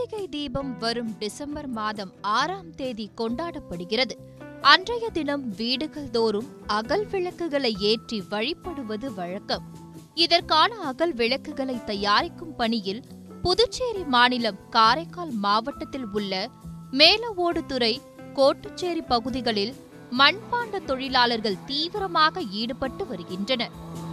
கார்த்திகை தீபம் வரும் டிசம்பர் மாதம் ஆறாம் தேதி கொண்டாடப்படுகிறது அன்றைய தினம் வீடுகள் தோறும் அகல் விளக்குகளை ஏற்றி வழிபடுவது வழக்கம் இதற்கான அகல் விளக்குகளை தயாரிக்கும் பணியில் புதுச்சேரி மாநிலம் காரைக்கால் மாவட்டத்தில் உள்ள மேலவோடுதுறை கோட்டுச்சேரி பகுதிகளில் மண்பாண்ட தொழிலாளர்கள் தீவிரமாக ஈடுபட்டு வருகின்றனர்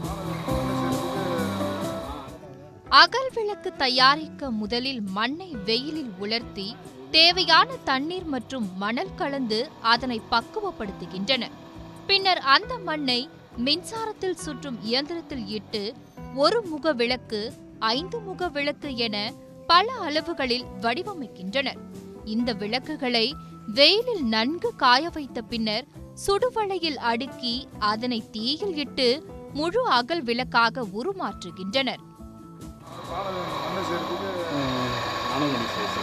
அகல் விளக்கு தயாரிக்க முதலில் மண்ணை வெயிலில் உலர்த்தி தேவையான தண்ணீர் மற்றும் மணல் கலந்து அதனை பக்குவப்படுத்துகின்றனர் பின்னர் அந்த மண்ணை மின்சாரத்தில் சுற்றும் இயந்திரத்தில் இட்டு ஒரு முக விளக்கு ஐந்து முக விளக்கு என பல அளவுகளில் வடிவமைக்கின்றனர் இந்த விளக்குகளை வெயிலில் நன்கு காய வைத்த பின்னர் சுடுவளையில் அடுக்கி அதனை தீயில் இட்டு முழு அகல் விளக்காக உருமாற்றுகின்றனர் மண்ணை செய்கிறதுக்கு அணுகுணி சைஸ்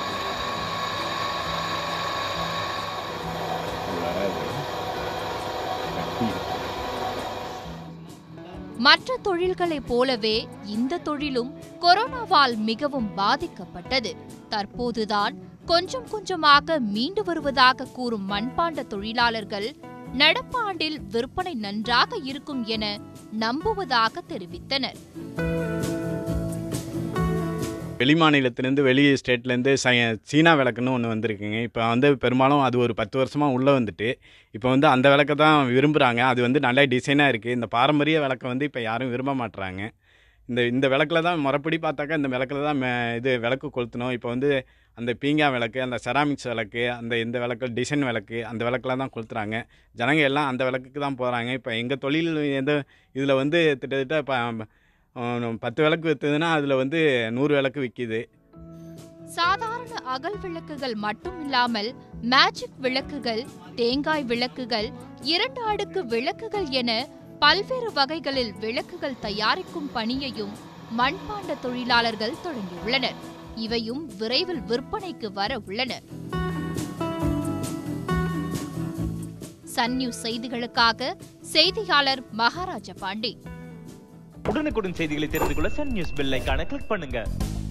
வராது கட்டி இருக்கு. மற்ற தொழில்களைப் போலவே இந்த தொழிலும் கொரோனாவால் மிகவும் பாதிக்கப்பட்டது தற்போதுதான் கொஞ்சம் கொஞ்சமாக மீண்டு வருவதாக கூறும் மண்பாண்ட தொழிலாளர்கள் நடப்பாண்டில் விற்பனை நன்றாக இருக்கும் என நம்புவதாக தெரிவித்தனர் வெளி மாநிலத்திலேருந்து வெளி ஸ்டேட்லேருந்து ச சீனா விளக்குன்னு ஒன்று வந்திருக்குங்க இப்போ வந்து பெரும்பாலும் அது ஒரு பத்து வருஷமாக உள்ளே வந்துட்டு இப்போ வந்து அந்த விளக்கை தான் விரும்புகிறாங்க அது வந்து நல்ல டிசைனாக இருக்குது இந்த பாரம்பரிய விளக்கை வந்து இப்போ யாரும் விரும்ப மாட்றாங்க இந்த இந்த விளக்கில் தான் முறைப்படி பார்த்தாக்கா இந்த விளக்கில் தான் மே- இது விளக்கு கொளுத்தணும் இப்போ வந்து அந்த பீங்கா விளக்கு அந்த செராமிக்ஸ் விளக்கு அந்த இந்த விளக்கு டிசைன் விளக்கு அந்த விளக்கில் தான் கொளுத்துறாங்க ஜனங்க எல்லாம் அந்த விளக்குக்கு தான் போகிறாங்க இப்போ எங்கள் தொழில் எந்த இதில் வந்து கிட்டத்தட்ட இப்போ அஹ், பத்து விளக்கு விற்றுதுன்னா அதில் வந்து நூறு விளக்கு விற்கிது சாதாரண அகல் விளக்குகள் மட்டுமில்லாமல் மேஜிக் விளக்குகள் தேங்காய் விளக்குகள் இரண்டு அடுக்கு விளக்குகள் என பல்வேறு வகைகளில் விளக்குகள் தயாரிக்கும் பணியையும் மண்பாண்ட தொழிலாளர்கள் தொடங்கியுள்ளனர் இவையும் விரைவில் விற்பனைக்கு வர உள்ளன சன் நியூஸ் செய்திகளுக்காக செய்தியாளர் மகாராஜா பாண்டி உடனுக்குடன் செய்திகளை தெரிந்து கொள்ள சன் நியூஸ் பெல் ஐகானை கிளிக் பண்ணுங்க